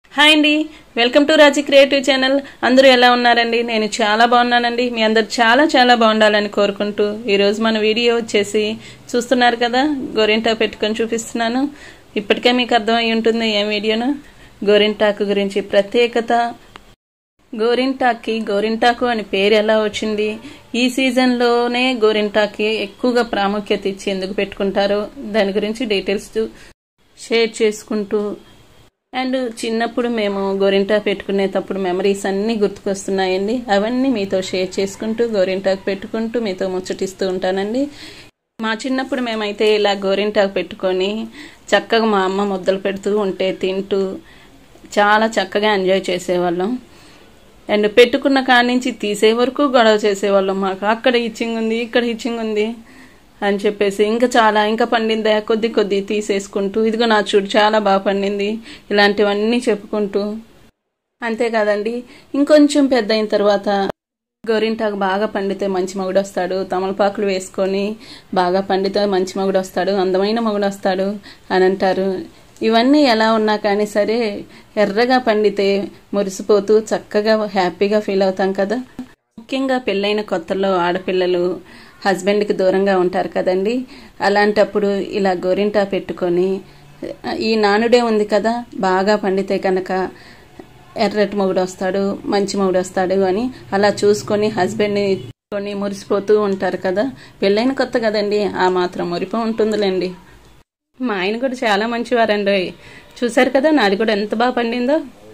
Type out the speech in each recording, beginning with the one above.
hi అండి welcome to Raji creative channel అందరూ ఎలా ఉన్నారండి నేను చాలా బాగున్నానండి మీ అందరు చాలా చాలా బాగుండాలని కోరుకుంటూ ఈరోజు మన వీడియో వచ్చేసి చూస్తున్నారు కదా గోరింటా పెట్టుకొని చూపిస్తున్నాను ఇప్పటికే మీకు అర్థమై ఉంటుంది ఏం వీడియోను గోరింటాకు గురించి ప్రత్యేకత గోరింటాక్కి గోరింటాకు అని పేరు ఎలా వచ్చింది ఈ సీజన్లోనే గోరింటాకి ఎక్కువగా ప్రాముఖ్యత ఇచ్చి ఎందుకు పెట్టుకుంటారో దాని గురించి డీటెయిల్స్ షేర్ చేసుకుంటూ అండ్ చిన్నప్పుడు మేము గోరింటా పెట్టుకునేటప్పుడు మెమరీస్ అన్నీ గుర్తుకొస్తున్నాయండి అవన్నీ మీతో షేర్ చేసుకుంటూ గోరింటాకు పెట్టుకుంటూ మీతో ముచ్చటిస్తూ ఉంటానండి మా చిన్నప్పుడు మేమైతే ఇలా గోరింటాకు పెట్టుకొని చక్కగా మా అమ్మ ముద్దలు పెడుతూ ఉంటే తింటూ చాలా చక్కగా ఎంజాయ్ చేసేవాళ్ళం అండ్ పెట్టుకున్న కాడి నుంచి తీసే వరకు గొడవ చేసేవాళ్ళం మాకు అక్కడ ఇచ్చింగ్ ఉంది ఇక్కడ ఇచ్చింగ్ ఉంది అని చెప్పేసి ఇంకా చాలా ఇంకా పండిందా కొద్ది కొద్ది తీసేసుకుంటూ ఇదిగో నా చూడు చాలా బాగా పండింది ఇలాంటివన్నీ చెప్పుకుంటూ అంతేకాదండి ఇంకొంచెం పెద్ద అయిన తర్వాత గోరింటాకు బాగా పండితే మంచి మగుడు వస్తాడు తమలపాకులు వేసుకొని బాగా పండితే మంచి మగుడు వస్తాడు అందమైన మగుడు వస్తాడు అని అంటారు ఇవన్నీ ఎలా ఉన్నా కానీ సరే ఎర్రగా పండితే మురిసిపోతూ చక్కగా హ్యాపీగా ఫీల్ అవుతాం కదా ముఖ్యంగా పెళ్ళైన కొత్తలో ఆడపిల్లలు హస్బెండ్కి దూరంగా ఉంటారు కదండి అలాంటప్పుడు ఇలా గోరింటా పెట్టుకొని ఈ నానుడే ఉంది కదా బాగా పండితే కనుక ఎర్రటి మొగుడు వస్తాడు మంచి మొగుడు వస్తాడు అని అలా చూసుకొని హస్బెండ్ని కొని మురిసిపోతూ ఉంటారు కదా పెళ్ళైన కొత్త కదండి ఆ మాత్రం మురిపో ఉంటుందిలేండి మా ఆయన కూడా చాలా మంచివారండి చూసారు కదా నాది కూడా ఎంత బాగా పండిందో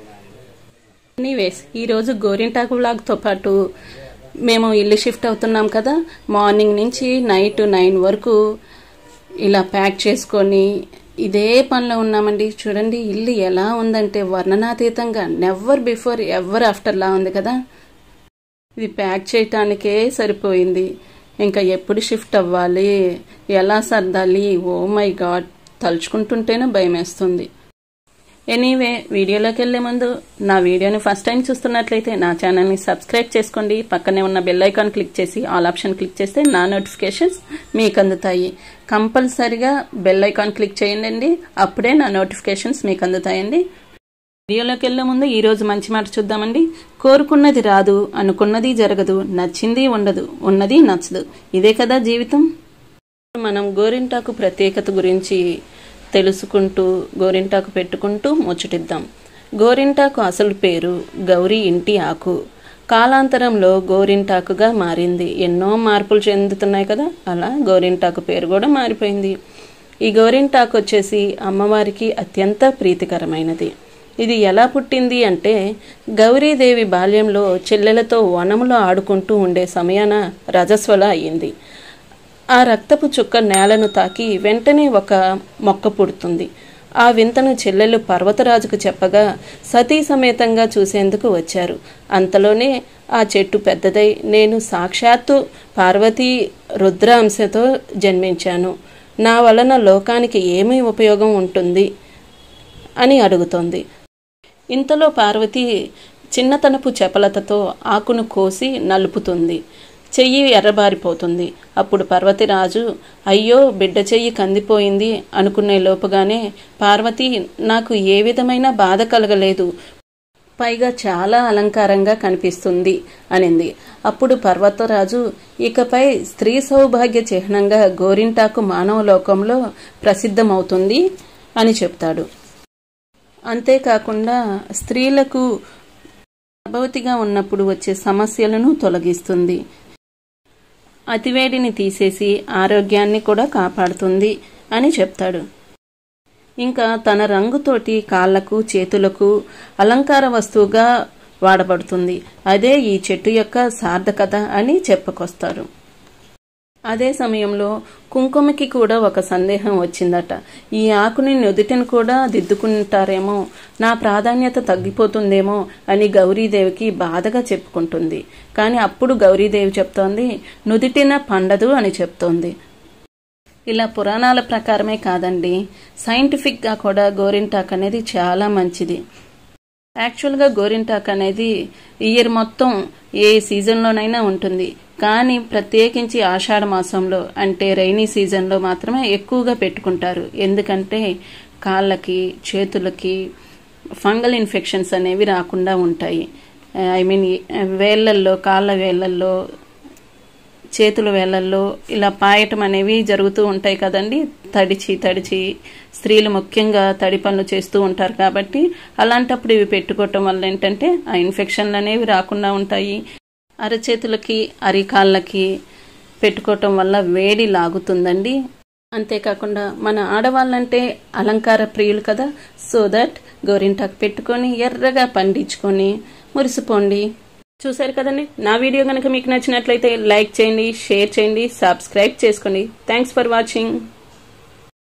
ఎనీవేస్ ఈరోజు గోరింటాకు వ్లాగ్తో పాటు మేము ఇల్లు షిఫ్ట్ అవుతున్నాం కదా మార్నింగ్ నుంచి నైట్ నైన్ వరకు ఇలా ప్యాక్ చేసుకొని ఇదే పనిలో ఉన్నామండి చూడండి ఇల్లు ఎలా ఉందంటే వర్ణనాతీతంగా నెవర్ బిఫోర్ ఎవర్ ఆఫ్టర్లా ఉంది కదా ఇది ప్యాక్ చేయటానికే సరిపోయింది ఇంకా ఎప్పుడు షిఫ్ట్ అవ్వాలి ఎలా సర్దాలి ఓ మై గాడ్ తలుచుకుంటుంటేనే భయం వేస్తుంది ఎనీవే వీడియోలోకి వెళ్లే ముందు నా వీడియోని ఫస్ట్ టైం చూస్తున్నట్లయితే నా ఛానల్ని సబ్స్క్రైబ్ చేసుకోండి పక్కనే ఉన్న బెల్ ఐకాన్ క్లిక్ చేసి ఆల్ ఆప్షన్ క్లిక్ చేస్తే నా నోటిఫికేషన్స్ మీకు అందుతాయి కంపల్సరిగా బెల్ ఐకాన్ క్లిక్ చేయండి అప్పుడే నా నోటిఫికేషన్స్ మీకు అందుతాయండి వీడియోలోకి వెళ్లే ముందు ఈ రోజు మంచి మాట చూద్దామండి కోరుకున్నది రాదు అనుకున్నది జరగదు నచ్చింది ఉండదు ఉన్నది నచ్చదు ఇదే కదా జీవితం మనం గోరింటాకు ప్రత్యేకత గురించి తెలుసుకుంటూ గోరింటాకు పెట్టుకుంటూ ముచ్చటిద్దాం గోరింటాకు అసలు పేరు గౌరీ ఇంటి ఆకు కాలాంతరంలో గోరింటాకుగా మారింది ఎన్నో మార్పులు చెందుతున్నాయి కదా అలా గోరింటాకు పేరు కూడా మారిపోయింది ఈ గోరింటాకు వచ్చేసి అమ్మవారికి అత్యంత ప్రీతికరమైనది ఇది ఎలా పుట్టింది అంటే గౌరీదేవి బాల్యంలో చెల్లెలతో వనములో ఆడుకుంటూ ఉండే సమయాన రజస్వల అయ్యింది ఆ రక్తపు చుక్క నేలను తాకి వెంటనే ఒక మొక్క పుడుతుంది ఆ వింతను చెల్లెలు పర్వతరాజుకు చెప్పగా సతీ సమేతంగా చూసేందుకు వచ్చారు అంతలోనే ఆ చెట్టు పెద్దదై నేను సాక్షాత్తు పార్వతీ రుద్రాంశతో జన్మించాను నా వలన లోకానికి ఏమీ ఉపయోగం ఉంటుంది అని అడుగుతోంది ఇంతలో పార్వతి చిన్నతనపు చపలతతో ఆకును కోసి నలుపుతుంది చెయ్యి ఎర్రబారిపోతుంది అప్పుడు పర్వతిరాజు అయ్యో బిడ్డ చెయ్యి కందిపోయింది అనుకునే లోపుగానే పార్వతి నాకు ఏ విధమైన బాధ కలగలేదు పైగా చాలా అలంకారంగా కనిపిస్తుంది అనింది అప్పుడు పర్వతరాజు ఇకపై స్త్రీ సౌభాగ్య చిహ్నంగా గోరింటాకు మానవ లోకంలో ప్రసిద్ధమవుతుంది అని చెప్తాడు అంతేకాకుండా స్త్రీలకు గర్భవతిగా ఉన్నప్పుడు వచ్చే సమస్యలను తొలగిస్తుంది అతివేడిని తీసేసి ఆరోగ్యాన్ని కూడా కాపాడుతుంది అని చెప్తాడు ఇంకా తన రంగుతోటి కాళ్లకు చేతులకు అలంకార వస్తువుగా వాడబడుతుంది అదే ఈ చెట్టు యొక్క సార్థకత అని చెప్పుకొస్తారు అదే సమయంలో కుంకుమకి కూడా ఒక సందేహం వచ్చిందట ఈ ఆకుని నుదుటిని కూడా దిద్దుకుంటారేమో నా ప్రాధాన్యత తగ్గిపోతుందేమో అని గౌరీదేవికి బాధగా చెప్పుకుంటుంది కానీ అప్పుడు గౌరీదేవి చెప్తోంది నుదిటిన పండదు అని చెప్తోంది ఇలా పురాణాల ప్రకారమే కాదండి సైంటిఫిక్గా కూడా గోరింటాక్ అనేది చాలా మంచిది యాక్చువల్గా గోరింటాక్ అనేది ఇయర్ మొత్తం ఏ సీజన్లోనైనా ఉంటుంది కానీ ప్రత్యేకించి ఆషాఢ మాసంలో అంటే రైనీ సీజన్లో మాత్రమే ఎక్కువగా పెట్టుకుంటారు ఎందుకంటే కాళ్ళకి చేతులకి ఫంగల్ ఇన్ఫెక్షన్స్ అనేవి రాకుండా ఉంటాయి ఐ మీన్ వేళ్ళల్లో కాళ్ళ వేళ్ళల్లో చేతుల వేళ్ళల్లో ఇలా పాయటం అనేవి జరుగుతూ ఉంటాయి కదండి తడిచి తడిచి స్త్రీలు ముఖ్యంగా తడి పనులు చేస్తూ ఉంటారు కాబట్టి అలాంటప్పుడు ఇవి పెట్టుకోవటం వల్ల ఏంటంటే ఆ ఇన్ఫెక్షన్లు అనేవి రాకుండా ఉంటాయి అరచేతులకి అరికాళ్ళకి పెట్టుకోవటం వల్ల వేడి లాగుతుందండి అంతేకాకుండా మన ఆడవాళ్ళంటే అలంకార ప్రియులు కదా సో దట్ గోరింటాకు పెట్టుకొని ఎర్రగా పండించుకొని మురిసిపోండి చూశారు కదండి నా వీడియో కనుక మీకు నచ్చినట్లయితే లైక్ చేయండి షేర్ చేయండి సబ్స్క్రైబ్ చేసుకోండి థ్యాంక్స్ ఫర్ వాచింగ్